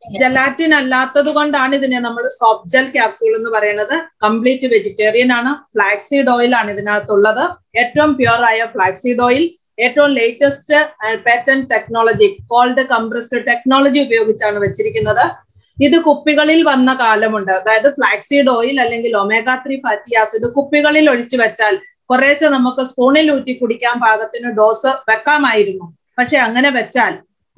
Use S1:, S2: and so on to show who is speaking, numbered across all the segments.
S1: gelatin അല്ലാത്തത് കൊണ്ടാണ് ഇതിനെ നമ്മൾ സോഫ്റ്റ് ജെൽ ക്യാപ്സൂൾ എന്ന് പറയുന്നത് കംപ്ലീറ്റ് വെജിറ്റേറിയൻ ആണ് ഫ്ലാക്സീഡ് ഓയിൽ ആണ് ഇതിനകത്തുള്ളത് ഏറ്റവും പ്യുവർ ആയ ഫ്ലാക്സീഡ് ഓയിൽ ഏറ്റവും latest patent technology cold compressed technology ഉപയോഗിച്ചാണ് വെച്ചിരിക്കുന്നത് ഇത് കുപ്പികളിൽ വന്ന കാലമുണ്ട് അതായത് ഫ്ലാക്സീഡ് ഓയിൽ അല്ലെങ്കിൽ ഒമേഗ ത്രീ ഫാറ്റി ആസിഡ് കുപ്പികളിൽ ഒഴിച്ചു വെച്ചാൽ കുറേശ്ശെ നമുക്ക് സ്പൂണിൽ ഊറ്റി കുടിക്കാൻ പാകത്തിന് ഡോസ് വെക്കാമായിരുന്നു പക്ഷെ അങ്ങനെ വെച്ചാൽ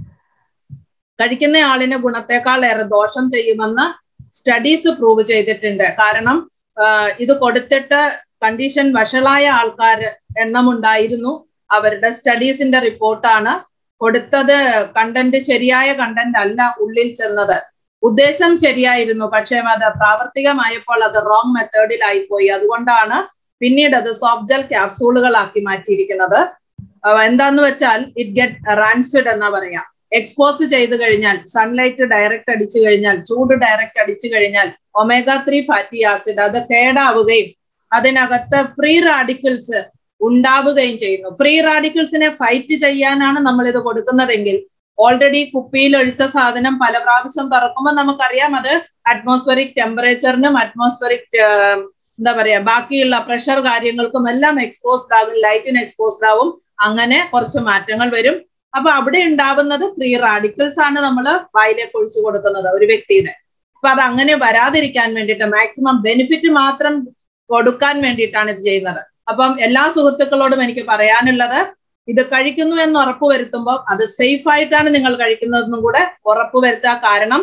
S1: കഴിക്കുന്ന ആളിന് ഗുണത്തെക്കാൾ ഏറെ ദോഷം ചെയ്യുമെന്ന് സ്റ്റഡീസ് പ്രൂവ് ചെയ്തിട്ടുണ്ട് കാരണം ഇത് കൊടുത്തിട്ട് കണ്ടീഷൻ വഷളായ ആൾക്കാർ എണ്ണമുണ്ടായിരുന്നു അവരുടെ സ്റ്റഡീസിന്റെ റിപ്പോർട്ടാണ് കൊടുത്തത് കണ്ടന്റ് ശരിയായ കണ്ടന്റ് അല്ല ഉള്ളിൽ ചെന്നത് ഉദ്ദേശം ശരിയായിരുന്നു പക്ഷേ അത് പ്രാവർത്തികമായപ്പോൾ അത് റോങ് മെത്തേഡിലായി പോയി അതുകൊണ്ടാണ് പിന്നീട് അത് സോഫ്റ്റ് ജെൽ ക്യാപ്സൂളുകളാക്കി മാറ്റിയിരിക്കുന്നത് എന്താന്ന് വെച്ചാൽ ഇറ്റ് ഗെറ്റ് റാൻസിഡ് എന്നാ പറയാ എക്സ്പോസ് ചെയ്ത് കഴിഞ്ഞാൽ സൺലൈറ്റ് ഡയറക്റ്റ് അടിച്ചു കഴിഞ്ഞാൽ ചൂട് ഡയറക്റ്റ് അടിച്ചു കഴിഞ്ഞാൽ ഒമേഗ ത്രീ ഫാറ്റി ആസിഡ് അത് കേടാവുകയും അതിനകത്ത് ഫ്രീ റാഡിക്കിൾസ് ഉണ്ടാവുകയും ചെയ്യുന്നു ഫ്രീ റാഡിക്കിൾസിനെ ഫൈറ്റ് ചെയ്യാനാണ് നമ്മൾ ഇത് കൊടുക്കുന്നതെങ്കിൽ ഓൾറെഡി കുപ്പിയിൽ ഒഴിച്ച സാധനം പല പ്രാവശ്യം തുറക്കുമ്പോൾ നമുക്കറിയാം അത് അറ്റ്മോസ്ഫറിക് ടെമ്പറേച്ചറിനും അറ്റ്മോസ്ഫറിക് എന്താ പറയാ ബാക്കിയുള്ള പ്രഷർ കാര്യങ്ങൾക്കും എല്ലാം എക്സ്പോസ്ഡ് ആകും ലൈറ്റിന് എക്സ്പോസ്ഡ് ആവും അങ്ങനെ കുറച്ച് മാറ്റങ്ങൾ വരും അപ്പൊ അവിടെ ഉണ്ടാവുന്നത് ഫ്രീ റാഡിക്കൽസ് ആണ് നമ്മൾ വായിലേക്ക് ഒഴിച്ചു കൊടുക്കുന്നത് ഒരു വ്യക്തിയുടെ അപ്പൊ അത് അങ്ങനെ വരാതിരിക്കാൻ വേണ്ടിയിട്ട് മാക്സിമം ബെനിഫിറ്റ് മാത്രം കൊടുക്കാൻ വേണ്ടിയിട്ടാണ് ഇത് ചെയ്യുന്നത് അപ്പം എല്ലാ സുഹൃത്തുക്കളോടും എനിക്ക് പറയാനുള്ളത് ഇത് കഴിക്കുന്നു എന്ന് ഉറപ്പ് വരുത്തുമ്പോൾ അത് സേഫ് ആയിട്ടാണ് നിങ്ങൾ കഴിക്കുന്നതെന്നും കൂടെ ഉറപ്പ് വരുത്തുക കാരണം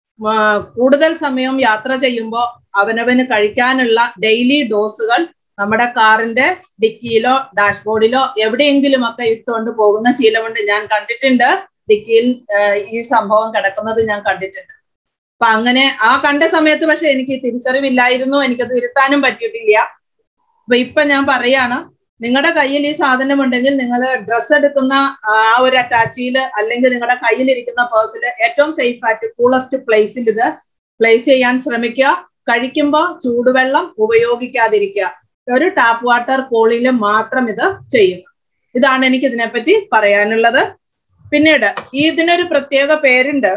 S1: കൂടുതൽ സമയം യാത്ര ചെയ്യുമ്പോൾ അവനവന് കഴിക്കാനുള്ള ഡെയിലി ഡോസുകൾ നമ്മുടെ കാറിന്റെ ഡിക്കിയിലോ ഡാഷ്ബോർഡിലോ എവിടെയെങ്കിലും ഒക്കെ ഇട്ടുകൊണ്ട് പോകുന്ന ശീലമുണ്ട് ഞാൻ കണ്ടിട്ടുണ്ട് ഡിക്കിയിൽ ഈ സംഭവം കിടക്കുന്നത് ഞാൻ കണ്ടിട്ടുണ്ട് അപ്പൊ അങ്ങനെ ആ കണ്ട സമയത്ത് പക്ഷെ എനിക്ക് തിരിച്ചറിവില്ലായിരുന്നു എനിക്കത് തിരുത്താനും പറ്റിയിട്ടില്ല അപ്പൊ ഇപ്പൊ ഞാൻ പറയാണ് നിങ്ങളുടെ കയ്യിൽ ഈ സാധനം ഉണ്ടെങ്കിൽ നിങ്ങൾ ഡ്രസ്സ് എടുക്കുന്ന ആ ഒരു അറ്റാച്ചിയിൽ അല്ലെങ്കിൽ നിങ്ങളുടെ കയ്യിലിരിക്കുന്ന പേഴ്സിൽ ഏറ്റവും സേഫ് ആയിട്ട് കൂളസ്റ്റ് പ്ലേസിൽ ഇത് പ്ലേസ് ചെയ്യാൻ ശ്രമിക്കുക കഴിക്കുമ്പോൾ ചൂടുവെള്ളം ഉപയോഗിക്കാതിരിക്കുക ഒരു ടാപ്പ് വാട്ടർ കോളിൽ മാത്രം ഇത് ചെയ്യുക ഇതാണ് എനിക്ക് ഇതിനെപ്പറ്റി പറയാനുള്ളത് പിന്നീട് ഇതിനൊരു പ്രത്യേക പേരുണ്ട്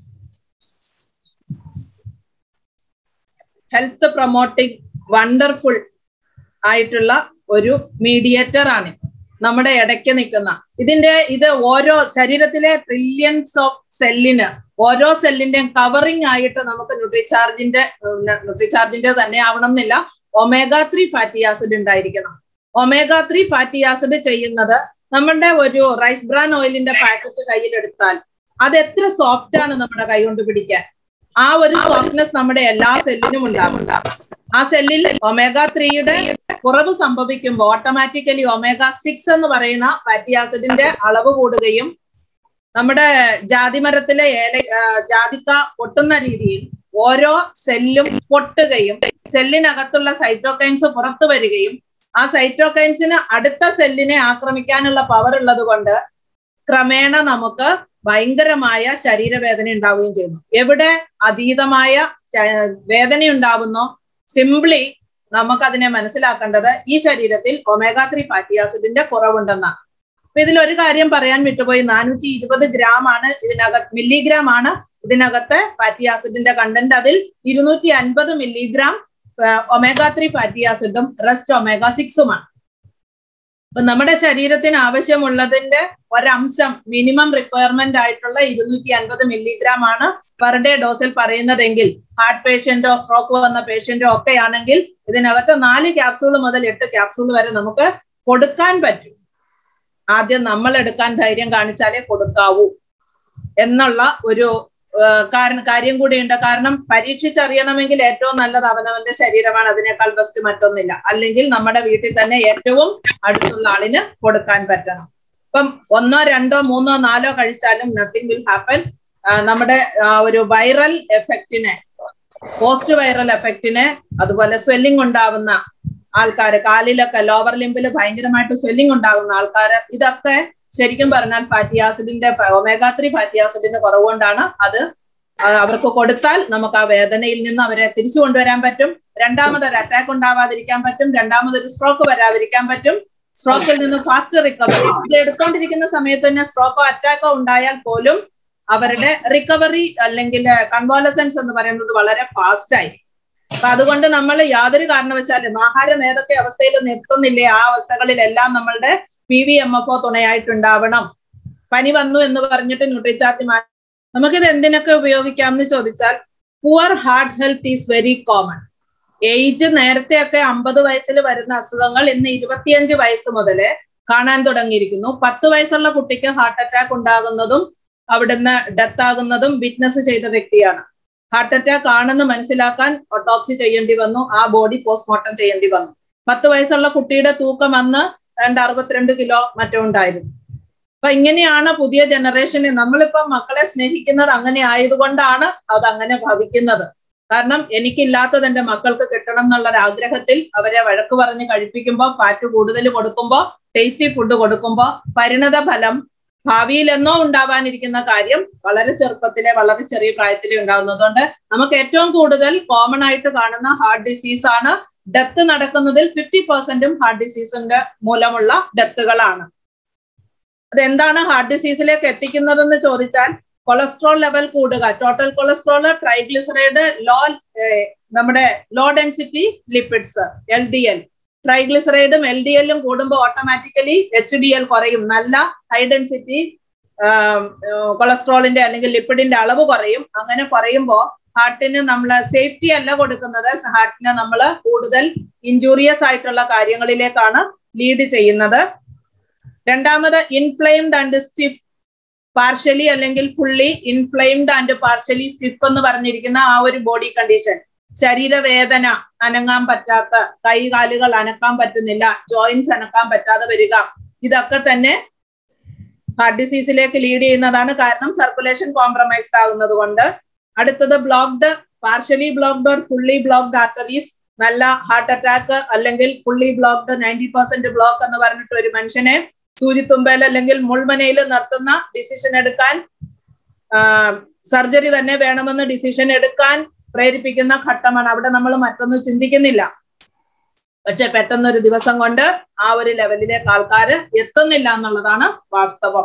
S1: ഹെൽത്ത് പ്രൊമോട്ടിംഗ് വണ്ടർഫുൾ ആയിട്ടുള്ള ഒരു മീഡിയേറ്റർ ആണ് നമ്മുടെ ഇടയ്ക്ക് നിൽക്കുന്ന ഇതിന്റെ ഇത് ഓരോ ശരീരത്തിലെ ട്രില്യൺസ് ഓഫ് സെല്ലിന് ഓരോ സെല്ലിന്റെയും കവറിങ് ആയിട്ട് നമുക്ക് ന്യൂട്രിചാർജിന്റെ ന്യൂട്രിചാർജിന്റെ തന്നെ ആവണം എന്നില്ല ഒമേഗ ത്രീ ഫാറ്റി ആസിഡ് ഉണ്ടായിരിക്കണം ഒമേഗ ത്രീ ഫാറ്റി ആസിഡ് ചെയ്യുന്നത് നമ്മളുടെ ഒരു റൈസ് ബ്രാൻ ഓയിലിന്റെ പാക്കറ്റ് കയ്യിലെടുത്താൽ അത് എത്ര സോഫ്റ്റ് ആണ് നമ്മുടെ കൈ കൊണ്ട് പിടിക്കാൻ ആ ഒരു സോഫ്റ്റ്നെസ് നമ്മുടെ എല്ലാ സെല്ലിനും ഉണ്ടാവും ആ സെല്ലിൽ ഒമേഗ ത്രീയുടെ കുറവ് സംഭവിക്കുമ്പോൾ ഓട്ടോമാറ്റിക്കലി ഒമേഗ സിക്സ് എന്ന് പറയുന്ന ഫാറ്റി ആസിഡിന്റെ അളവ് കൂടുകയും നമ്മുടെ ജാതിമരത്തിലെ ഏല ജാതിക്ക പൊട്ടുന്ന രീതിയിൽ ഓരോ സെല്ലും പൊട്ടുകയും സെല്ലിനകത്തുള്ള സൈറ്റോകൈൻസ് പുറത്തു വരികയും ആ സൈറ്റോകൈൻസിന് അടുത്ത സെല്ലിനെ ആക്രമിക്കാനുള്ള പവർ ഉള്ളത് കൊണ്ട് ക്രമേണ നമുക്ക് ഭയങ്കരമായ ശരീരവേദന ഉണ്ടാവുകയും ചെയ്യുന്നു എവിടെ അതീതമായ വേദന ഉണ്ടാവുന്നോ സിംപ്ലി നമുക്കതിനെ മനസ്സിലാക്കേണ്ടത് ഈ ശരീരത്തിൽ ഒമേഗ ത്രീ ഫാറ്റി ആസിഡിന്റെ കുറവുണ്ടെന്നാണ് അപ്പൊ ഇതിൽ ഒരു കാര്യം പറയാൻ വിട്ടുപോയി നാനൂറ്റി ഇരുപത് ഗ്രാം ആണ് ഇതിനകത്ത് മില്ലിഗ്രാം ആണ് ഇതിനകത്ത് ഫാറ്റി ആസിഡിന്റെ കണ്ടന്റ് അതിൽ ഇരുന്നൂറ്റി അൻപത് മില്ലിഗ്രാം ഒമേഗ ത്രീ ഫാറ്റി ആസിഡും റെസ്റ്റ് ഒമേഗ സിക്സുമാണ് അപ്പൊ നമ്മുടെ ശരീരത്തിന് ആവശ്യമുള്ളതിന്റെ ഒരംശം മിനിമം റിക്വയർമെന്റ് ആയിട്ടുള്ള ഇരുന്നൂറ്റി അൻപത് മില്ലിഗ്രാം ആണ് പെർ ഡേ ഡോസിൽ പറയുന്നതെങ്കിൽ ഹാർട്ട് പേഷ്യന്റോ സ്ട്രോക്ക് വന്ന പേഷ്യന്റോ ഒക്കെ ആണെങ്കിൽ ഇതിനകത്ത് നാല് ക്യാപ്സൂൾ മുതൽ എട്ട് ക്യാപ്സൂൾ വരെ നമുക്ക് കൊടുക്കാൻ പറ്റും ആദ്യം നമ്മൾ എടുക്കാൻ ധൈര്യം കാണിച്ചാലേ കൊടുക്കാവൂ എന്നുള്ള ഒരു കാരണം കാര്യം കൂടിയുണ്ട് കാരണം പരീക്ഷിച്ചറിയണമെങ്കിൽ ഏറ്റവും നല്ലത് അവനവന്റെ ശരീരമാണ് അതിനേക്കാൾ ബെസ്റ്റ് മറ്റൊന്നില്ല അല്ലെങ്കിൽ നമ്മുടെ വീട്ടിൽ തന്നെ ഏറ്റവും അടുത്തുള്ള ആളിന് കൊടുക്കാൻ പറ്റണം ഇപ്പം ഒന്നോ രണ്ടോ മൂന്നോ നാലോ കഴിച്ചാലും നത്തിങ് വിൽ ഹാപ്പൻ നമ്മുടെ ഒരു വൈറൽ എഫക്റ്റിനെ പോസ്റ്റ് വൈറൽ എഫക്റ്റിനെ അതുപോലെ സ്വെല്ലിംഗ് ഉണ്ടാവുന്ന ആൾക്കാർ കാലിലൊക്കെ ലോവർ ലിംബിൽ ഭയങ്കരമായിട്ട് സ്വെല്ലിംഗ് ഉണ്ടാകുന്ന ആൾക്കാർ ഇതൊക്കെ ശരിക്കും പറഞ്ഞാൽ ഫാറ്റി ആസിഡിന്റെ ഒമേഗ ത്രീ ഫാറ്റി ആസിഡിന്റെ കുറവുകൊണ്ടാണ് അത് അവർക്ക് കൊടുത്താൽ നമുക്ക് ആ വേദനയിൽ നിന്ന് അവരെ തിരിച്ചു കൊണ്ടുവരാൻ പറ്റും രണ്ടാമതൊരു അറ്റാക്ക് ഉണ്ടാവാതിരിക്കാൻ പറ്റും രണ്ടാമതൊരു സ്ട്രോക്ക് വരാതിരിക്കാൻ പറ്റും സ്ട്രോക്കിൽ നിന്ന് ഫാസ്റ്റ് റിക്കവറി ഇത് എടുത്തോണ്ടിരിക്കുന്ന സമയത്ത് തന്നെ സ്ട്രോക്കോ അറ്റാക്കോ ഉണ്ടായാൽ പോലും അവരുടെ റിക്കവറി അല്ലെങ്കിൽ കൺവാലസൻസ് എന്ന് പറയുന്നത് വളരെ ഫാസ്റ്റ് ആയി അപ്പൊ അതുകൊണ്ട് നമ്മൾ യാതൊരു കാരണവശാലും ആഹാരം ഏതൊക്കെ അവസ്ഥയിൽ നിർത്തുന്നില്ലേ ആ അവസ്ഥകളിലെല്ലാം നമ്മളുടെ P V M F O തുണയായിട്ടുണ്ടാവണം പനി വന്നു എന്ന് പറഞ്ഞിട്ട് ന്യൂട്രിചാർജ് മാറ്റി നമുക്കിത് എന്തിനൊക്കെ ഉപയോഗിക്കാം എന്ന് ചോദിച്ചാൽ poor heart health is very common age നേരത്തെയൊക്കെ അമ്പത് വയസ്സിൽ വരുന്ന അസുഖങ്ങൾ ഇന്ന് ഇരുപത്തിയഞ്ച് വയസ്സ് മുതൽ കാണാൻ തുടങ്ങിയിരിക്കുന്നു പത്ത് വയസ്സുള്ള കുട്ടിക്ക് ഹാർട്ട് അറ്റാക്ക് ഉണ്ടാകുന്നതും അവിടുന്ന് ഡെത്ത് ആകുന്നതും വിറ്റ്നസ് ചെയ്ത വ്യക്തിയാണ് ഹാർട്ട് അറ്റാക്ക് ആണെന്ന് മനസ്സിലാക്കാൻ ഓട്ടോപ്സി ചെയ്യേണ്ടി വന്നു ആ ബോഡി പോസ്റ്റ്മോർട്ടം ചെയ്യേണ്ടി വന്നു പത്ത് വയസ്സുള്ള കുട്ടിയുടെ തൂക്കം അന്ന് രണ്ട് അറുപത്തിരണ്ട് കിലോ മറ്റോ ഉണ്ടായിരുന്നു അപ്പൊ ഇങ്ങനെയാണ് പുതിയ ജനറേഷനെ നമ്മളിപ്പം മക്കളെ സ്നേഹിക്കുന്നത് അങ്ങനെ ആയതുകൊണ്ടാണ് അത് അങ്ങനെ ഭവിക്കുന്നത് കാരണം എനിക്കില്ലാത്തത് എന്റെ മക്കൾക്ക് കിട്ടണം എന്നുള്ള ഒരു ആഗ്രഹത്തിൽ അവരെ വഴക്ക് പറഞ്ഞ് കഴിപ്പിക്കുമ്പോൾ ഫാറ്റ് കൂടുതൽ കൊടുക്കുമ്പോൾ ടേസ്റ്റി ഫുഡ് കൊടുക്കുമ്പോൾ പരിണത ഫലം ഭാവിയിൽ എന്നോ ഉണ്ടാവാനിരിക്കുന്ന കാര്യം വളരെ ചെറുപ്പത്തിലെ വളരെ ചെറിയ പ്രായത്തിലെ ഉണ്ടാകുന്നതുകൊണ്ട് നമുക്ക് ഏറ്റവും കൂടുതൽ കോമൺ ആയിട്ട് കാണുന്ന ഹാർട്ട് ഡിസീസ് ആണ് ഡെത്ത് നടക്കുന്നതിൽ ഫിഫ്റ്റി പെർസെന്റും ഹാർട്ട് ഡിസീസിന്റെ മൂലമുള്ള ഡെത്തുകളാണ് അതെന്താണ് ഹാർട്ട് ഡിസീസിലേക്ക് എത്തിക്കുന്നതെന്ന് ചോദിച്ചാൽ കൊളസ്ട്രോൾ ലെവൽ കൂടുക ടോട്ടൽ കൊളസ്ട്രോൾ ട്രൈഗ്ലിസറൈഡ് ലോ നമ്മുടെ low density lipids L D L ട്രൈഗ്ലിസറൈഡും എൽ ഡി എല്ലും കൂടുമ്പോൾ ഓട്ടോമാറ്റിക്കലി എച്ച് ഡി എൽ കുറയും നല്ല ഹൈ ഡെൻസിറ്റി കൊളസ്ട്രോളിന്റെ അല്ലെങ്കിൽ ലിപ്പിഡിന്റെ അളവ് കുറയും അങ്ങനെ കുറയുമ്പോൾ ഹാർട്ടിന് നമ്മൾ സേഫ്റ്റി അല്ല കൊടുക്കുന്നത് ഹാർട്ടിന് നമ്മൾ കൂടുതൽ ഇഞ്ചൂറിയസ് ആയിട്ടുള്ള കാര്യങ്ങളിലേക്കാണ് ലീഡ് ചെയ്യുന്നത് രണ്ടാമത് ഇൻഫ്ലെയിംഡ് ആൻഡ് സ്റ്റിഫ് പാർഷ്യലി അല്ലെങ്കിൽ fully inflamed and partially stiff എന്ന് പറഞ്ഞിരിക്കുന്ന ആ ഒരു ബോഡി കണ്ടീഷൻ ശരീരവേദന അനങ്ങാൻ പറ്റാത്ത കൈകാലുകൾ അനക്കാൻ പറ്റുന്നില്ല ജോയിന്റ്സ് അനക്കാൻ പറ്റാതെ വരിക ഇതൊക്കെ തന്നെ ഹാർട്ട് ഡിസീസിലേക്ക് ലീഡ് ചെയ്യുന്നതാണ് കാരണം സർക്കുലേഷൻ കോംപ്രമൈസ്ഡ് ആകുന്നത് കൊണ്ട് അടുത്തത് blocked partially blocked or fully blocked arteries നല്ല ഹാർട്ട് അറ്റാക്ക് അല്ലെങ്കിൽ fully blocked ninety percent block എന്ന് പറഞ്ഞിട്ട് ഒരു മനുഷ്യനെ സൂചിത്തുമ്പയിൽ അല്ലെങ്കിൽ മുൾമനയിൽ നിർത്തുന്ന ഡിസിഷൻ എടുക്കാൻ സർജറി തന്നെ വേണമെന്ന് ഡിസിഷൻ എടുക്കാൻ പ്രേരിപ്പിക്കുന്ന ഘട്ടമാണ് അവിടെ നമ്മൾ മറ്റൊന്നും ചിന്തിക്കുന്നില്ല പക്ഷെ പെട്ടെന്ന് ഒരു ദിവസം കൊണ്ട് ആ ഒരു ലെവലിലേക്ക് ആൾക്കാർ എത്തുന്നില്ല എന്നുള്ളതാണ് വാസ്തവം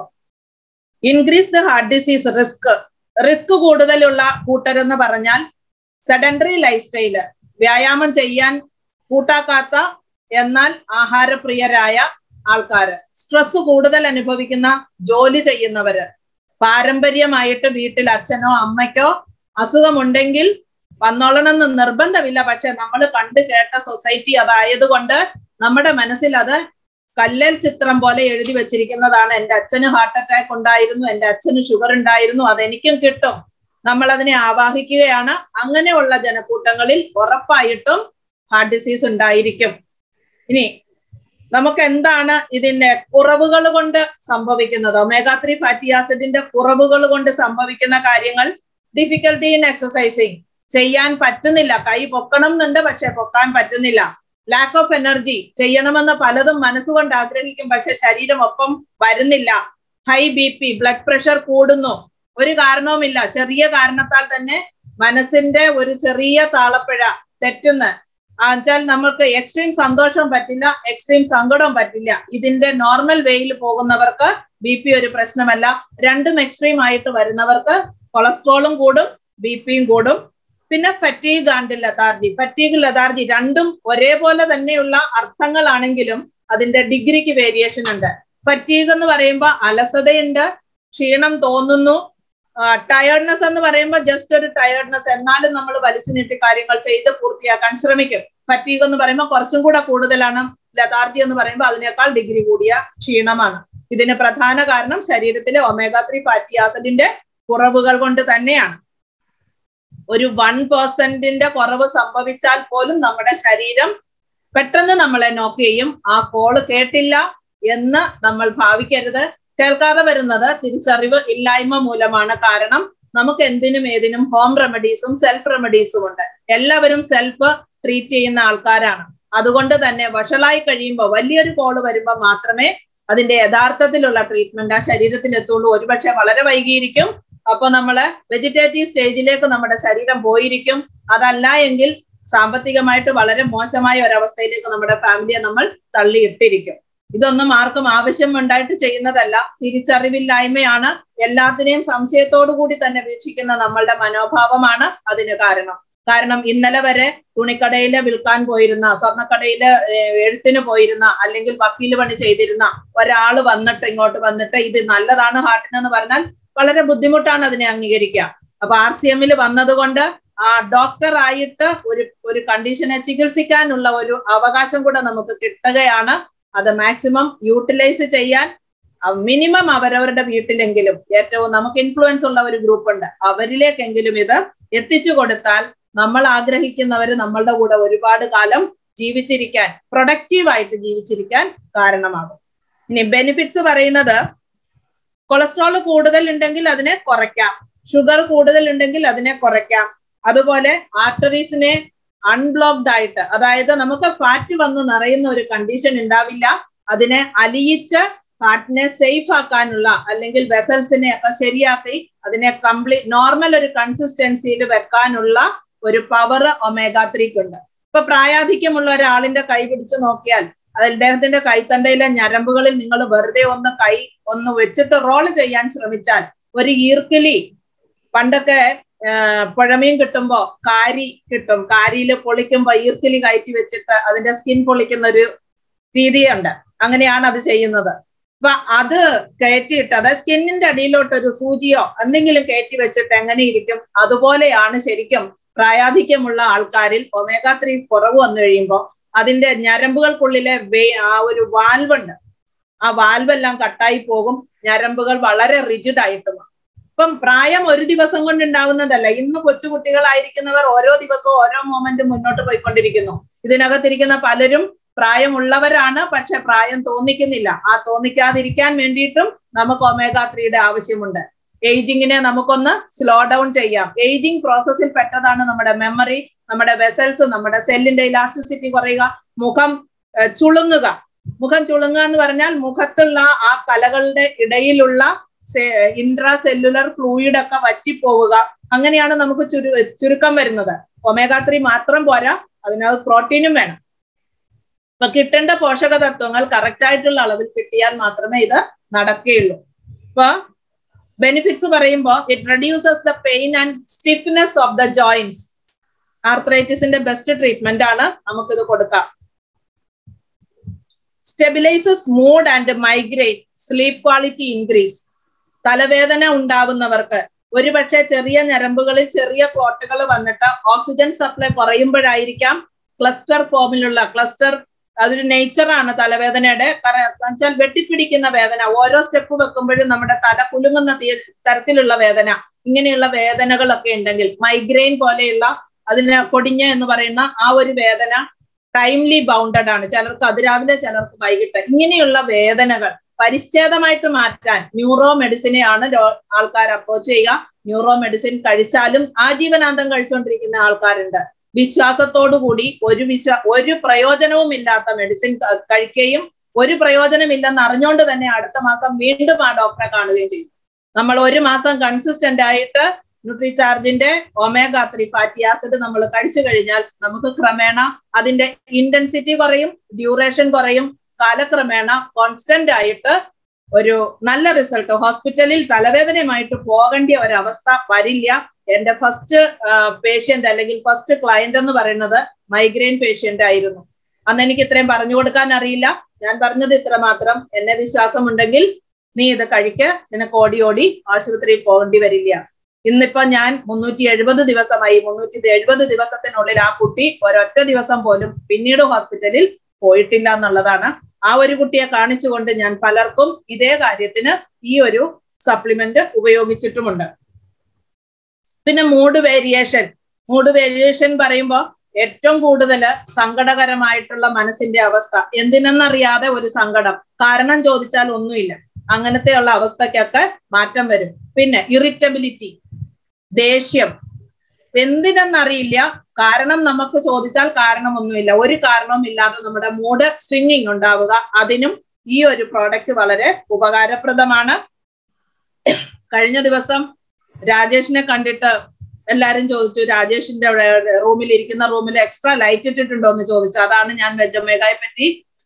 S1: increased heart disease risk risk കൂടുതലുള്ള കൂട്ടരെന്ന് പറഞ്ഞാൽ സെഡൻഡറി ലൈഫ് സ്റ്റൈല് വ്യായാമം ചെയ്യാൻ കൂട്ടാക്കാത്ത എന്നാൽ ആഹാരപ്രിയരായ ആൾക്കാര് സ്ട്രെസ് കൂടുതൽ അനുഭവിക്കുന്ന ജോലി ചെയ്യുന്നവര് പാരമ്പര്യമായിട്ട് വീട്ടിൽ അച്ഛനോ അമ്മയ്ക്കോ അസുഖമുണ്ടെങ്കിൽ വന്നോളണം എന്ന് നിർബന്ധമില്ല പക്ഷെ നമ്മൾ കണ്ടു കേട്ട സൊസൈറ്റി അതായതുകൊണ്ട് നമ്മുടെ മനസ്സിൽ അത് കല്ലേൽ ചിത്രം പോലെ എഴുതി വെച്ചിരിക്കുന്നതാണ് എൻ്റെ അച്ഛന് ഹാർട്ട് അറ്റാക്ക് ഉണ്ടായിരുന്നു എൻ്റെ അച്ഛന് ഷുഗർ ഉണ്ടായിരുന്നു അതെനിക്കും കിട്ടും നമ്മൾ അതിനെ ആവാഹിക്കുകയാണ് അങ്ങനെയുള്ള ജനക്കൂട്ടങ്ങളിൽ ഉറപ്പായിട്ടും ഹാർട്ട് ഡിസീസ് ഉണ്ടായിരിക്കും ഇനി നമുക്ക് എന്താണ് ഇതിന്റെ കുറവുകൾ കൊണ്ട് സംഭവിക്കുന്നത് ഒമേഗ ത്രീ ഫാറ്റി ആസിഡിന്റെ കുറവുകൾ കൊണ്ട് സംഭവിക്കുന്ന കാര്യങ്ങൾ ഡിഫിക്കൽട്ടി ഇൻ എക്സസൈസിങ് ചെയ്യാൻ പറ്റുന്നില്ല കൈ പൊക്കണം എന്നുണ്ട് പക്ഷെ പൊക്കാൻ പറ്റുന്നില്ല ലാക്ക് ഓഫ് എനർജി ചെയ്യണമെന്ന് പലതും മനസ്സുകൊണ്ട് ആഗ്രഹിക്കും പക്ഷെ ശരീരം ഒപ്പം വരുന്നില്ല high B P blood pressure കൂടുന്നു ഒരു കാരണവുമില്ല ചെറിയ കാരണത്താൽ തന്നെ മനസ്സിന്റെ ഒരു ചെറിയ താളപ്പിഴ തെറ്റുന്ന വെച്ചാൽ നമുക്ക് എക്സ്ട്രീം സന്തോഷം പറ്റില്ല എക്സ്ട്രീം സങ്കടം പറ്റില്ല ഇതിന്റെ നോർമൽ വേയിൽ പോകുന്നവർക്ക് ബി പി ഒരു പ്രശ്നമല്ല രണ്ടും എക്സ്ട്രീം ആയിട്ട് വരുന്നവർക്ക് കൊളസ്ട്രോളും കൂടും ബി പിയും കൂടും പിന്നെ fatigue and lethargy fatigue lethargy രണ്ടും ഒരേപോലെ തന്നെയുള്ള അർത്ഥങ്ങളാണെങ്കിലും അതിന്റെ ഡിഗ്രിക്ക് വേരിയേഷൻ ഉണ്ട് ഫറ്റീഗ് എന്ന് പറയുമ്പോൾ അലസതയുണ്ട് ക്ഷീണം തോന്നുന്നു ടയർഡ്നെസ് എന്ന് പറയുമ്പോൾ ജസ്റ്റ് ഒരു ടയർഡ്നെസ് എന്നാലും നമ്മൾ വലിച്ചു നീട്ടി കാര്യങ്ങൾ ചെയ്ത് പൂർത്തിയാക്കാൻ ശ്രമിക്കും ഫറ്റീഗ് എന്ന് പറയുമ്പോൾ കുറച്ചും കൂടെ കൂടുതലാണ് ലതാർജി എന്ന് പറയുമ്പോൾ അതിനേക്കാൾ ഡിഗ്രി കൂടിയ ക്ഷീണമാണ് ഇതിന് പ്രധാന കാരണം ശരീരത്തിലെ ഒമേഗ ത്രീ ഫാറ്റി ആസിഡിന്റെ കുറവുകൾ കൊണ്ട് തന്നെയാണ് ഒരു വൺ പെർസെന്റിന്റെ കുറവ് സംഭവിച്ചാൽ പോലും നമ്മുടെ ശരീരം പെട്ടെന്ന് നമ്മളെ നോക്ക് ചെയ്യും ആ കോള് കേട്ടില്ല എന്ന് നമ്മൾ ഭാവിക്കരുത് കേൾക്കാതെ വരുന്നത് തിരിച്ചറിവ് ഇല്ലായ്മ മൂലമാണ് കാരണം നമുക്ക് എന്തിനും ഏതിനും ഹോം റെമഡീസും സെൽഫ് റെമഡീസും ഉണ്ട് എല്ലാവരും സെൽഫ് ട്രീറ്റ് ചെയ്യുന്ന ആൾക്കാരാണ് അതുകൊണ്ട് തന്നെ വഷളായി കഴിയുമ്പോൾ വലിയൊരു കോള് വരുമ്പോൾ മാത്രമേ അതിന്റെ യഥാർത്ഥത്തിലുള്ള ട്രീറ്റ്മെന്റ് ആ ശരീരത്തിൽ എത്തുള്ളൂ ഒരുപക്ഷെ വളരെ വൈകിയിരിക്കും അപ്പൊ നമ്മള് വെജിറ്റേറ്റീവ് സ്റ്റേജിലേക്ക് നമ്മുടെ ശരീരം പോയിരിക്കും അതല്ല എങ്കിൽ സാമ്പത്തികമായിട്ട് വളരെ മോശമായ ഒരവസ്ഥയിലേക്ക് നമ്മുടെ ഫാമിലിയെ നമ്മൾ തള്ളിയിട്ടിരിക്കും ഇതൊന്നും ആർക്കും ആവശ്യം ഉണ്ടായിട്ട് ചെയ്യുന്നതല്ല തിരിച്ചറിവില്ലായ്മയാണ് എല്ലാത്തിനെയും സംശയത്തോടു കൂടി തന്നെ വീക്ഷിക്കുന്ന നമ്മളുടെ മനോഭാവമാണ് അതിന് കാരണം കാരണം ഇന്നലെ വരെ തുണിക്കടയില് വിൽക്കാൻ പോയിരുന്ന സ്വർണ്ണക്കടയില് എഴുത്തിന് പോയിരുന്ന അല്ലെങ്കിൽ വക്കീൽ പണി ചെയ്തിരുന്ന ഒരാൾ വന്നിട്ട് ഇങ്ങോട്ട് വന്നിട്ട് ഇത് നല്ലതാണ് ഹാർട്ടിനെന്ന് പറഞ്ഞാൽ വളരെ ബുദ്ധിമുട്ടാണ് അതിനെ അംഗീകരിക്കുക അപ്പൊ ആർ സി എമ്മിൽ വന്നതുകൊണ്ട് ആ ഡോക്ടർ ആയിട്ട് ഒരു ഒരു കണ്ടീഷനെ ചികിത്സിക്കാനുള്ള ഒരു അവകാശം കൂടെ നമുക്ക് കിട്ടുകയാണ് അത് മാക്സിമം യൂട്ടിലൈസ് ചെയ്യാൻ മിനിമം അവരവരുടെ വീട്ടിലെങ്കിലും ഏറ്റവും നമുക്ക് ഇൻഫ്ലുവൻസ് ഉള്ള ഒരു ഗ്രൂപ്പ് ഉണ്ട് അവരിലേക്കെങ്കിലും ഇത് എത്തിച്ചു കൊടുത്താൽ നമ്മൾ ആഗ്രഹിക്കുന്നവര് നമ്മളുടെ കൂടെ ഒരുപാട് കാലം ജീവിച്ചിരിക്കാൻ പ്രൊഡക്റ്റീവ് ആയിട്ട് ജീവിച്ചിരിക്കാൻ കാരണമാകും ഇനി ബെനിഫിറ്റ്സ് പറയുന്നത് കൊളസ്ട്രോൾ കൂടുതൽ ഉണ്ടെങ്കിൽ അതിനെ കുറയ്ക്കാം ഷുഗർ കൂടുതൽ ഉണ്ടെങ്കിൽ അതിനെ കുറയ്ക്കാം അതുപോലെ ആർട്ടറീസിനെ അൺബ്ലോക്ഡ് ആയിട്ട് അതായത് നമുക്ക് ഫാറ്റ് വന്ന് നിറയുന്ന ഒരു കണ്ടീഷൻ ഉണ്ടാവില്ല അതിനെ അലിയിച്ച് ഹാർട്ടിനെ സേഫ് ആക്കാനുള്ള അല്ലെങ്കിൽ വെസൽസിനെ ഒക്കെ ശരിയാക്കി അതിനെ കംപ്ലീറ്റ് നോർമൽ ഒരു കൺസിസ്റ്റൻസിയിൽ വെക്കാനുള്ള ഒരു പവർ ഒമേഗ ത്രീക്കുണ്ട് ഇപ്പൊ പ്രായാധിക്യമുള്ള ഒരാളിന്റെ കൈ പിടിച്ചു നോക്കിയാൽ അത് അദ്ദേഹത്തിന്റെ കൈത്തണ്ടയിലെ ഞരമ്പുകളിൽ നിങ്ങൾ വെറുതെ ഒന്ന് കൈ ഒന്ന് വെച്ചിട്ട് റോൾ ചെയ്യാൻ ശ്രമിച്ചാൽ ഒരു ഈർക്കിലി പണ്ടൊക്കെ പുഴമീൻ കിട്ടുമ്പോ കാരി കിട്ടും കാരിയിൽ പൊളിക്കുമ്പോ ഈർക്കിലി കയറ്റി വെച്ചിട്ട് അതിന്റെ സ്കിൻ പൊളിക്കുന്ന ഒരു രീതിയുണ്ട് അങ്ങനെയാണ് അത് ചെയ്യുന്നത് അപ്പൊ അത് കയറ്റിയിട്ട് അതായത് സ്കിന്നിന്റെ അടിയിലോട്ട് ഒരു സൂചിയോ എന്തെങ്കിലും കയറ്റി വെച്ചിട്ട് എങ്ങനെ ഇരിക്കും അതുപോലെയാണ് ശരിക്കും പ്രായാധിക്യമുള്ള ആൾക്കാരിൽ ഒമേഗ ത്രീ കുറവ് വന്നു കഴിയുമ്പോൾ അതിന്റെ ഞരമ്പുകൾക്കുള്ളിലെ വേ ആ ഒരു വാൽവുണ്ട് ആ വാൽവെല്ലാം കട്ടായി പോകും ഞരമ്പുകൾ വളരെ റിജിഡ് ആയിട്ടും ഇപ്പം പ്രായം ഒരു ദിവസം കൊണ്ട് ഉണ്ടാവുന്നതല്ല ഇന്ന് കൊച്ചുകുട്ടികളായിരിക്കുന്നവർ ഓരോ ദിവസവും ഓരോ മൊമെന്റും മുന്നോട്ട് പോയിക്കൊണ്ടിരിക്കുന്നു ഇതിനകത്തിരിക്കുന്ന പലരും പ്രായമുള്ളവരാണ് പക്ഷെ പ്രായം തോന്നിക്കുന്നില്ല ആ തോന്നിക്കാതിരിക്കാൻ വേണ്ടിയിട്ടും നമുക്ക് ഒമേഗ ത്രീയുടെ ആവശ്യമുണ്ട് ഏജിങ്ങിനെ നമുക്കൊന്ന് സ്ലോ ഡൗൺ ചെയ്യാം ഏജിങ് പ്രോസസ്സിൽ പെട്ടതാണ് നമ്മുടെ മെമ്മറി നമ്മുടെ വെസൽസ് നമ്മുടെ സെല്ലിന്റെ ഇലാസ്റ്റിസിറ്റി കുറയുക മുഖം ചുളുങ്ങുക മുഖം ചുളുങ്ങുക എന്ന് പറഞ്ഞാൽ മുഖത്തുള്ള ആ കലകളുടെ ഇടയിലുള്ള ഇൻട്രാ സെല്ലുലർ ഫ്ലൂയിഡ് ഒക്കെ വറ്റിപ്പോവുക അങ്ങനെയാണ് നമുക്ക് ചുരു ചുരുക്കം വരുന്നത് ഒമേഗ ത്രീ മാത്രം പോരാ അതിനകത്ത് പ്രോട്ടീനും വേണം ഇപ്പൊ കിട്ടേണ്ട പോഷക തത്വങ്ങൾ കറക്റ്റ് ആയിട്ടുള്ള അളവിൽ കിട്ടിയാൽ മാത്രമേ ഇത് നടക്കുകയുള്ളൂ ഇപ്പൊ ബെനിഫിറ്റ്സ് പറയുമ്പോൾ it reduces the pain and stiffness of the joints ആർത്രൈറ്റിസിന്റെ ബെസ്റ്റ് ട്രീറ്റ്മെന്റ് ആണ് നമുക്കിത് കൊടുക്കാം stabilises mood and migraine sleep quality increase തലവേദന ഉണ്ടാവുന്നവർക്ക് ഒരുപക്ഷെ ചെറിയ ഞരമ്പുകളിൽ ചെറിയ ക്ലോട്ടുകൾ വന്നിട്ട് ഓക്സിജൻ സപ്ലൈ കുറയുമ്പോഴായിരിക്കാം ക്ലസ്റ്റർ ഫോമിലുള്ള ക്ലസ്റ്റർ അതൊരു നേച്ചറാണ് തലവേദനയുടെ വെച്ചാൽ വെട്ടിപ്പിടിക്കുന്ന വേദന ഓരോ സ്റ്റെപ്പ് വെക്കുമ്പോഴും നമ്മുടെ തല കുലുങ്ങുന്ന തരത്തിലുള്ള വേദന ഇങ്ങനെയുള്ള വേദനകളൊക്കെ ഉണ്ടെങ്കിൽ മൈഗ്രെയിൻ പോലെയുള്ള അതിന് കൊടിഞ്ഞ എന്ന് പറയുന്ന ആ ഒരു വേദന ടൈംലി ബൗണ്ടഡ് ആണ് ചിലർക്ക് അതിരാവിലെ ചിലർക്ക് വൈകിട്ട് ഇങ്ങനെയുള്ള വേദനകൾ പരിച്ഛേദമായിട്ട് മാറ്റാൻ ന്യൂറോ മെഡിസിനെയാണ് ആൾക്കാർ അപ്രോച്ച് ചെയ്യുക ന്യൂറോ മെഡിസിൻ കഴിച്ചാലും ആജീവനാന്തം കഴിച്ചുകൊണ്ടിരിക്കുന്ന ആൾക്കാരുണ്ട് വിശ്വാസത്തോടു കൂടി ഒരു വിശ്വാ ഒരു പ്രയോജനവും ഇല്ലാത്ത മെഡിസിൻ കഴിക്കുകയും ഒരു പ്രയോജനമില്ലെന്ന് അറിഞ്ഞുകൊണ്ട് തന്നെ അടുത്ത മാസം വീണ്ടും ആ ഡോക്ടറെ കാണുകയും ചെയ്യും നമ്മൾ ഒരു മാസം കൺസിസ്റ്റന്റ് ആയിട്ട് ന്യൂട്രിചാർജിന്റെ ഒമേഗ ത്രീ ഫാറ്റി ആസിഡ് നമ്മൾ കഴിച്ചു കഴിഞ്ഞാൽ നമുക്ക് ക്രമേണ അതിന്റെ ഇന്റൻസിറ്റി കുറയും ഡ്യൂറേഷൻ കുറയും കാലക്രമേണ കോൺസ്റ്റന്റ് ആയിട്ട് ഒരു നല്ല റിസൾട്ട് ഹോസ്പിറ്റലിൽ തലവേദനയുമായിട്ട് പോകേണ്ട ഒരവസ്ഥ വരില്ല എന്റെ ഫസ്റ്റ് പേഷ്യന്റ് അല്ലെങ്കിൽ ഫസ്റ്റ് ക്ലയന്റ് എന്ന് പറയുന്നത് മൈഗ്രെയിൻ പേഷ്യന്റ് ആയിരുന്നു അന്ന് എനിക്ക് ഇത്രയും പറഞ്ഞു കൊടുക്കാൻ അറിയില്ല ഞാൻ പറഞ്ഞത് ഇത്ര മാത്രം എന്നെ വിശ്വാസമുണ്ടെങ്കിൽ നീ ഇത് കഴിക്ക് നിനക്ക് ഓടി ഓടി ആശുപത്രിയിൽ പോകേണ്ടി വരില്ല ഇന്നിപ്പോ ഞാൻ മുന്നൂറ്റി എഴുപത് ദിവസമായി മുന്നൂറ്റി എഴുപത് ദിവസത്തിനുള്ളിൽ ആ കുട്ടി ഒരൊറ്റ ദിവസം പോലും പിന്നീട് ഹോസ്പിറ്റലിൽ പോയിട്ടില്ല എന്നുള്ളതാണ് ആ ഒരു കുട്ടിയെ കാണിച്ചുകൊണ്ട് ഞാൻ പലർക്കും ഇതേ കാര്യത്തിന് ഈ ഒരു സപ്ലിമെന്റ് ഉപയോഗിച്ചിട്ടുമുണ്ട് പിന്നെ മൂഡ് വേരിയേഷൻ മൂഡ് വേരിയേഷൻ പറയുമ്പോൾ ഏറ്റവും കൂടുതൽ സങ്കടകരമായിട്ടുള്ള മനസ്സിന്റെ അവസ്ഥ എന്തിനെന്നറിയാതെ ഒരു സങ്കടം കാരണം ചോദിച്ചാൽ ഒന്നുമില്ല അങ്ങനത്തെയുള്ള അവസ്ഥയ്ക്കൊക്കെ മാറ്റം വരും പിന്നെ ഇറിറ്റബിലിറ്റി ദേഷ്യം എന്തിനെന്നറിയില്ല കാരണം നമുക്ക് ചോദിച്ചാൽ കാരണമൊന്നുമില്ല ഒരു കാരണവും ഇല്ലാതെ നമ്മുടെ മൂഡ് സ്വിങ്ങിങ് ഉണ്ടാവുക അതിനും ഈ ഒരു പ്രോഡക്റ്റ് വളരെ ഉപകാരപ്രദമാണ് കഴിഞ്ഞ ദിവസം രാജേഷിനെ കണ്ടിട്ട് എല്ലാരും ചോദിച്ചു രാജേഷിന്റെ റൂമിൽ ഇരിക്കുന്ന റൂമിൽ എക്സ്ട്രാ ലൈറ്റ് ഇട്ടിട്ടുണ്ടോ എന്ന് ചോദിച്ചു അതാണ് ഞാൻ വെജമേഗയെ പറ്റി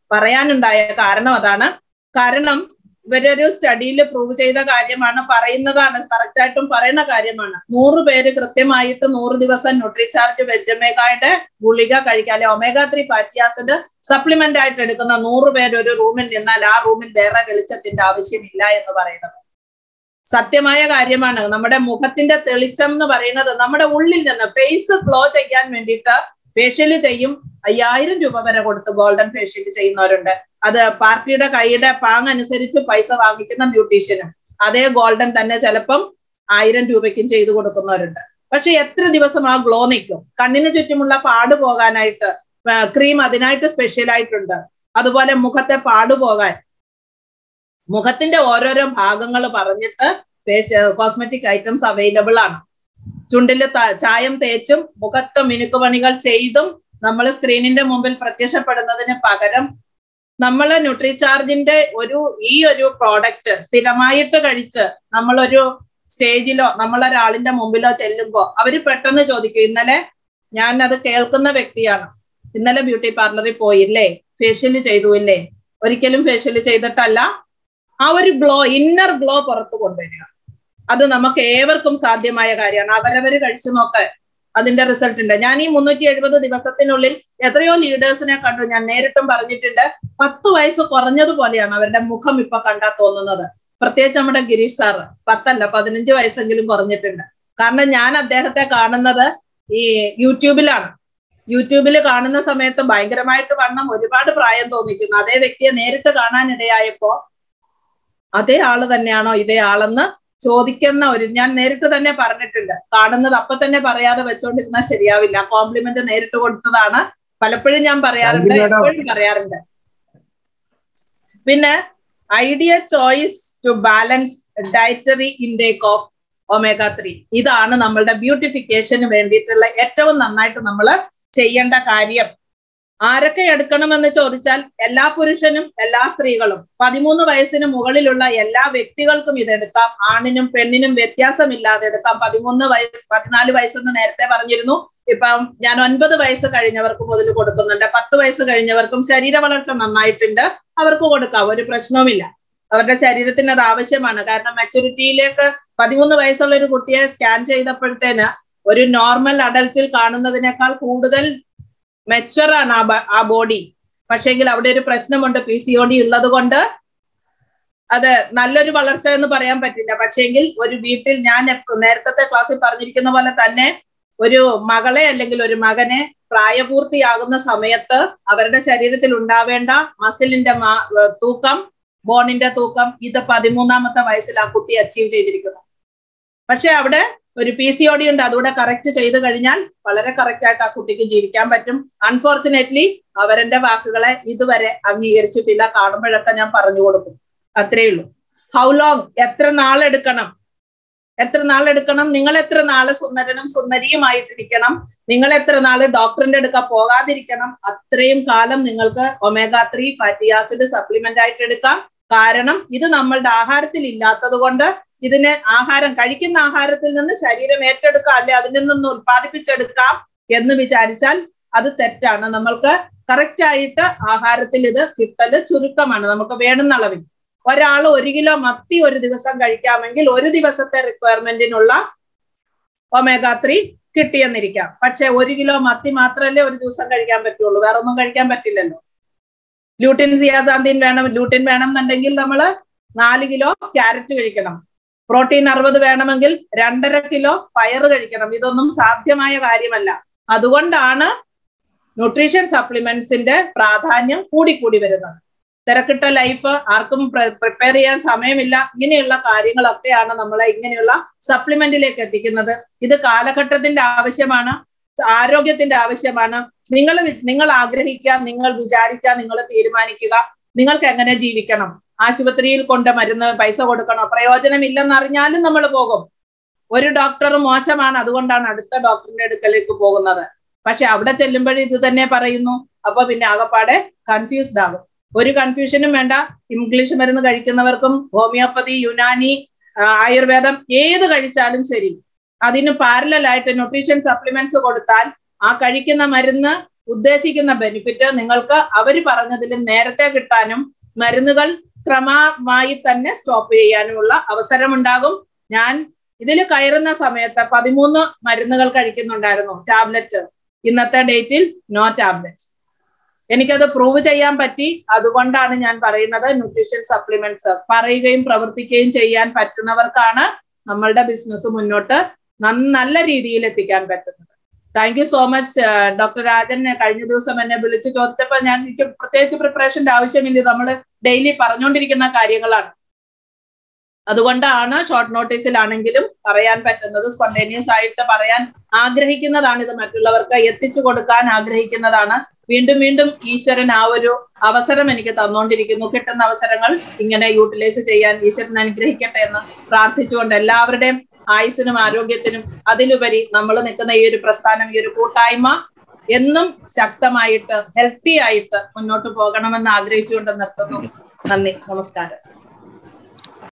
S1: പറയാനുണ്ടായ കാരണം അതാണ് കാരണം ഇവരൊരു സ്റ്റഡിയിൽ പ്രൂവ് ചെയ്ത കാര്യമാണ് പറയുന്നതാണ് കറക്റ്റ് ആയിട്ടും പറയുന്ന കാര്യമാണ് നൂറ് പേര് കൃത്യമായിട്ട് നൂറ് ദിവസം ന്യൂട്രിചാർജ് വെജമേഗയുടെ ഗുളിക കഴിക്കുക അല്ലെ omega three fatty acid supplement ആയിട്ട് എടുക്കുന്ന നൂറ് പേര് ഒരു റൂമിൽ നിന്നാൽ ആ റൂമിൽ വേറെ വെളിച്ചത്തിന്റെ ആവശ്യമില്ല എന്ന് പറയുന്നത് സത്യമായ കാര്യമാണ് നമ്മുടെ മുഖത്തിന്റെ തെളിച്ചം എന്ന് പറയുന്നത് നമ്മുടെ ഉള്ളിൽ നിന്ന് ഫേസ് ഗ്ലോ ചെയ്യാൻ വേണ്ടിയിട്ട് ഫേഷ്യൽ ചെയ്യും അയ്യായിരം രൂപ വരെ കൊടുത്ത് ഗോൾഡൻ ഫേഷ്യൽ ചെയ്യുന്നവരുണ്ട് അത് പാർട്ടിയുടെ കൈയുടെ പാങ് അനുസരിച്ച് പൈസ വാങ്ങിക്കുന്ന ബ്യൂട്ടീഷ്യനും അതേ ഗോൾഡൻ തന്നെ ചിലപ്പം ആയിരം രൂപയ്ക്കും ചെയ്തു കൊടുക്കുന്നവരുണ്ട് പക്ഷെ എത്ര ദിവസം ആ ഗ്ലോ നിൽക്കും കണ്ണിന് ചുറ്റുമുള്ള പാട് പോകാനായിട്ട് ക്രീം അതിനായിട്ട് സ്പെഷ്യൽ ആയിട്ടുണ്ട് അതുപോലെ മുഖത്തെ പാട് പോകാൻ മുഖത്തിന്റെ ഓരോരോ ഭാഗങ്ങൾ പറഞ്ഞിട്ട് കോസ്മെറ്റിക് ഐറ്റംസ് അവൈലബിൾ ആണ് ചുണ്ടില് ചായം തേച്ചും മുഖത്ത് മിനുക്കുപണികൾ ചെയ്തും നമ്മൾ സ്ക്രീനിന്റെ മുമ്പിൽ പ്രത്യക്ഷപ്പെടുന്നതിന് പകരം നമ്മൾ ന്യൂട്രിചാർജിന്റെ ഒരു ഈ ഒരു പ്രോഡക്റ്റ് സ്ഥിരമായിട്ട് കഴിച്ച് നമ്മളൊരു സ്റ്റേജിലോ നമ്മളൊരാളിന്റെ മുമ്പിലോ ചെല്ലുമ്പോ അവര് പെട്ടെന്ന് ചോദിക്കും ഇന്നലെ ഞാൻ അത് കേൾക്കുന്ന വ്യക്തിയാണ് ഇന്നലെ ബ്യൂട്ടി പാർലറിൽ പോയില്ലേ ഫേഷ്യൽ ചെയ്തു ഇല്ലേ ഒരിക്കലും ഫേഷ്യൽ ചെയ്തിട്ടല്ല ആ ഒരു ഗ്ലോ ഇന്നർ ഗ്ലോ പുറത്തു കൊണ്ടുവരിക അത് നമുക്ക് ഏവർക്കും സാധ്യമായ കാര്യമാണ് അവരവര് കഴിച്ചു നോക്കാൻ അതിന്റെ റിസൾട്ട് ഉണ്ട് ഞാൻ ഈ മുന്നൂറ്റി എഴുപത് ദിവസത്തിനുള്ളിൽ എത്രയോ ലീഡേഴ്സിനെ കണ്ടു ഞാൻ നേരിട്ടും പറഞ്ഞിട്ടുണ്ട് പത്ത് വയസ്സ് കുറഞ്ഞതുപോലെയാണ് അവരുടെ മുഖം ഇപ്പൊ കണ്ടാ തോന്നുന്നത് പ്രത്യേകിച്ച് നമ്മുടെ ഗിരീഷ് സാറ് പത്തല്ല പതിനഞ്ച് വയസ്സെങ്കിലും കുറഞ്ഞിട്ടുണ്ട് കാരണം ഞാൻ അദ്ദേഹത്തെ കാണുന്നത് ഈ യൂട്യൂബിലാണ് യൂട്യൂബിൽ കാണുന്ന സമയത്ത് ഭയങ്കരമായിട്ട് വണ്ണം ഒരുപാട് പ്രായം തോന്നിക്കുന്നു അതേ വ്യക്തിയെ നേരിട്ട് കാണാനിടയായപ്പോ അതേ ആള് തന്നെയാണോ ഇതേ ആളെന്ന് ചോദിക്കുന്ന ഒരു ഞാൻ നേരിട്ട് തന്നെ പറഞ്ഞിട്ടുണ്ട് കാണുന്നത് അപ്പൊ തന്നെ പറയാതെ വെച്ചോണ്ടിരുന്നാൽ ശരിയാവില്ല കോംപ്ലിമെന്റ് നേരിട്ട് കൊടുത്തതാണ് പലപ്പോഴും ഞാൻ പറയാറുണ്ട് എപ്പോഴും പറയാറുണ്ട് പിന്നെ idea choice to balance dietary intake of omega three ഇതാണ് നമ്മളുടെ ബ്യൂട്ടിഫിക്കേഷന് വേണ്ടിയിട്ടുള്ള ഏറ്റവും നന്നായിട്ട് നമ്മൾ ചെയ്യേണ്ട കാര്യം ആരൊക്കെ എടുക്കണമെന്ന് ചോദിച്ചാൽ എല്ലാ പുരുഷനും എല്ലാ സ്ത്രീകളും പതിമൂന്ന് വയസ്സിന് മുകളിലുള്ള എല്ലാ വ്യക്തികൾക്കും ഇതെടുക്കാം ആണിനും പെണ്ണിനും വ്യത്യാസമില്ലാതെ എടുക്കാം പതിമൂന്ന് വയസ്സ് പതിനാല് വയസ്സെന്ന് നേരത്തെ പറഞ്ഞിരുന്നു ഇപ്പം ഞാൻ ഒൻപത് വയസ്സ് കഴിഞ്ഞവർക്ക് മുതൽ കൊടുക്കുന്നുണ്ട് പത്ത് വയസ്സ് കഴിഞ്ഞവർക്കും ശരീര വളർച്ച നന്നായിട്ടുണ്ട് അവർക്ക് കൊടുക്കാം ഒരു പ്രശ്നവുമില്ല അവരുടെ ശരീരത്തിന് അത് ആവശ്യമാണ് കാരണം മെച്ചൂരിറ്റിയിലേക്ക് പതിമൂന്ന് വയസ്സുള്ള ഒരു കുട്ടിയെ സ്കാൻ ചെയ്തപ്പോഴത്തേന് ഒരു നോർമൽ അഡൽട്ടിൽ കാണുന്നതിനേക്കാൾ കൂടുതൽ മെച്ചറാണ് ആ ആ ബോഡി പക്ഷേങ്കിൽ അവിടെ ഒരു പ്രശ്നമുണ്ട് പി സി ഒ ഡി ഉള്ളത് കൊണ്ട് അത് നല്ലൊരു വളർച്ച എന്ന് പറയാൻ പറ്റില്ല പക്ഷേങ്കിൽ ഒരു വീട്ടിൽ ഞാൻ നേരത്തെ ക്ലാസ്സിൽ പറഞ്ഞിരിക്കുന്ന പോലെ തന്നെ ഒരു മകളെ അല്ലെങ്കിൽ ഒരു മകനെ പ്രായപൂർത്തിയാകുന്ന സമയത്ത് അവരുടെ ശരീരത്തിൽ ഉണ്ടാവേണ്ട മസിലിന്റെ തൂക്കം ബോണിന്റെ തൂക്കം ഇത് പതിമൂന്നാമത്തെ വയസ്സിൽ ആ കുട്ടി അച്ചീവ് ചെയ്തിരിക്കുന്നു പക്ഷെ അവിടെ ഒരു പി സി ഒ ഡി ഉണ്ട് അതുകൂടെ കറക്റ്റ് ചെയ്ത് കഴിഞ്ഞാൽ വളരെ കറക്റ്റ് ആയിട്ട് ആ കുട്ടിക്ക് ജീവിക്കാൻ പറ്റും അൺഫോർച്ചുനേറ്റ്ലി അവരെന്റെ വാക്കുകളെ ഇതുവരെ അംഗീകരിച്ചിട്ടില്ല കാണുമ്പോഴൊക്കെ ഞാൻ പറഞ്ഞു കൊടുക്കും അത്രേ ഉള്ളൂ ഹൗ ലോങ് എത്ര നാളെടുക്കണം എത്ര നാളെടുക്കണം നിങ്ങൾ എത്ര നാള് സുന്ദരനും സുന്ദരിയുമായിട്ടിരിക്കണം നിങ്ങൾ എത്ര നാള് ഡോക്ടറിന്റെ അടുക്ക പോകാതിരിക്കണം അത്രയും കാലം നിങ്ങൾക്ക് omega three fatty acid supplement ആയിട്ട് എടുക്കാം കാരണം ഇത് നമ്മളുടെ ആഹാരത്തിൽ ഇല്ലാത്തത് കൊണ്ട് ഇതിന് ആഹാരം കഴിക്കുന്ന ആഹാരത്തിൽ നിന്ന് ശരീരം ഏറ്റെടുക്കാം അല്ലെ അതിൽ നിന്ന് ഉത്പാദിപ്പിച്ചെടുക്കാം എന്ന് വിചാരിച്ചാൽ അത് തെറ്റാണ് നമ്മൾക്ക് കറക്റ്റ് ആയിട്ട് ആഹാരത്തിൽ ഇത് കിട്ടല് ചുരുക്കമാണ് നമുക്ക് വേണ്ടുന്ന അളവിൽ ഒരാൾ ഒരു കിലോ മത്തി ഒരു ദിവസം കഴിക്കാമെങ്കിൽ ഒരു ദിവസത്തെ റിക്വയർമെന്റിനുള്ള ഒമേഗ ത്രീ കിട്ടിയെന്നിരിക്കാം പക്ഷെ ഒരു കിലോ മത്തി മാത്രമല്ലേ ഒരു ദിവസം കഴിക്കാൻ പറ്റുള്ളൂ വേറെ ഒന്നും കഴിക്കാൻ പറ്റില്ലല്ലോ ലൂട്ടിൻ സിയാസാന്തിൻ വേണം ലൂട്ടിൻ വേണം എന്നുണ്ടെങ്കിൽ നമ്മൾ നാല് കിലോ ക്യാരറ്റ് കഴിക്കണം പ്രോട്ടീൻ അറുപത് വേണമെങ്കിൽ രണ്ടര കിലോ പയറ് കഴിക്കണം ഇതൊന്നും സാധ്യമായ കാര്യമല്ല അതുകൊണ്ടാണ് ന്യൂട്രീഷൻ സപ്ലിമെന്റ്സിന്റെ പ്രാധാന്യം കൂടിക്കൂടി വരുന്നത് തിരക്കിട്ട ലൈഫ് ആർക്കും പ്രിപ്പയർ ചെയ്യാൻ സമയമില്ല ഇങ്ങനെയുള്ള കാര്യങ്ങളൊക്കെയാണ് നമ്മളെ ഇങ്ങനെയുള്ള സപ്ലിമെന്റിലേക്ക് എത്തിക്കുന്നത് ഇത് കാലഘട്ടത്തിന്റെ ആവശ്യമാണ് ആരോഗ്യത്തിന്റെ ആവശ്യമാണ് നിങ്ങൾ നിങ്ങൾ ആഗ്രഹിക്കുക നിങ്ങൾ വിചാരിക്കുക നിങ്ങൾ തീരുമാനിക്കുക നിങ്ങൾക്ക് എങ്ങനെ ജീവിക്കണം ആശുപത്രിയിൽ കൊണ്ട് മരുന്ന് പൈസ കൊടുക്കണോ പ്രയോജനമില്ലെന്ന് അറിഞ്ഞാലും നമ്മൾ പോകും ഒരു ഡോക്ടർ മോശമാണ് അതുകൊണ്ടാണ് അടുത്ത ഡോക്ടറിന്റെ അടുക്കലേക്ക് പോകുന്നത് പക്ഷെ അവിടെ ചെല്ലുമ്പോഴും ഇത് തന്നെ പറയുന്നു അപ്പൊ പിന്നെ ആകപ്പാടെ കൺഫ്യൂസ്ഡ് ആകും ഒരു കൺഫ്യൂഷനും വേണ്ട ഇംഗ്ലീഷ് മരുന്ന് കഴിക്കുന്നവർക്കും ഹോമിയോപ്പതി യുനാനി ആയുർവേദം ഏത് കഴിച്ചാലും ശരി അതിന് പാരലായിട്ട് ന്യൂട്രീഷൻ സപ്ലിമെന്റ്സ് കൊടുത്താൽ ആ കഴിക്കുന്ന മരുന്ന് ഉദ്ദേശിക്കുന്ന ബെനിഫിറ്റ് നിങ്ങൾക്ക് അവർ പറഞ്ഞതിലും നേരത്തെ കിട്ടാനും മരുന്നുകൾ ക്രമമായി തന്നെ സ്റ്റോപ്പ് ചെയ്യാനുമുള്ള അവസരമുണ്ടാകും ഞാൻ ഇതിൽ കയറുന്ന സമയത്ത് പതിമൂന്ന് മരുന്നുകൾ കഴിക്കുന്നുണ്ടായിരുന്നു ടാബ്ലറ്റ് ഇന്നത്തെ ഡേറ്റിൽ നോ ടാബ്ലറ്റ് എനിക്കത് പ്രൂവ് ചെയ്യാൻ പറ്റി അതുകൊണ്ടാണ് ഞാൻ പറയുന്നത് ന്യൂട്രീഷൻ സപ്ലിമെന്റ്സ് പറയുകയും പ്രവർത്തിക്കുകയും ചെയ്യാൻ പറ്റുന്നവർക്കാണ് നമ്മളുടെ ബിസിനസ് മുന്നോട്ട് നല്ല രീതിയിൽ എത്തിക്കാൻ പറ്റുന്നത് thank you so much doctor Rajan കഴിഞ്ഞ ദിവസം എന്നെ വിളിച്ച് ചോദിച്ചപ്പോൾ ഞാൻ എനിക്ക് പ്രത്യേകിച്ച് പ്രിപ്പറേഷന്റെ ആവശ്യമില്ല നമ്മൾ ഡെയിലി പറഞ്ഞുകൊണ്ടിരിക്കുന്ന കാര്യങ്ങളാണ് അതുകൊണ്ടാണ് ഷോർട്ട് നോട്ടീസിലാണെങ്കിലും പറയാൻ പറ്റുന്നത് സ്പോണ്ടേനിയസ് ആയിട്ട് പറയാൻ ആഗ്രഹിക്കുന്നതാണ് ഇത് മറ്റുള്ളവർക്ക് എത്തിച്ചു കൊടുക്കാൻ ആഗ്രഹിക്കുന്നതാണ് വീണ്ടും വീണ്ടും ഈശ്വരൻ ആ ഒരു അവസരം എനിക്ക് തന്നുകൊണ്ടിരിക്കുന്നു കിട്ടുന്ന അവസരങ്ങൾ ഇങ്ങനെ യൂട്ടിലൈസ് ചെയ്യാൻ ഈശ്വരൻ അനുഗ്രഹിക്കട്ടെ എന്ന് പ്രാർത്ഥിച്ചുകൊണ്ട് എല്ലാവരുടെയും ആയുസിനും ആരോഗ്യത്തിനും അതിലുപരി നമ്മൾ നിൽക്കുന്ന ഈ ഒരു പ്രസ്ഥാനം ഈ ഒരു കൂട്ടായ്മ എന്നും ശക്തമായിട്ട് ഹെൽത്തി ആയിട്ട് മുന്നോട്ട് പോകണമെന്ന് ആഗ്രഹിച്ചുകൊണ്ട് നിർത്തുന്നു നന്ദി നമസ്കാരം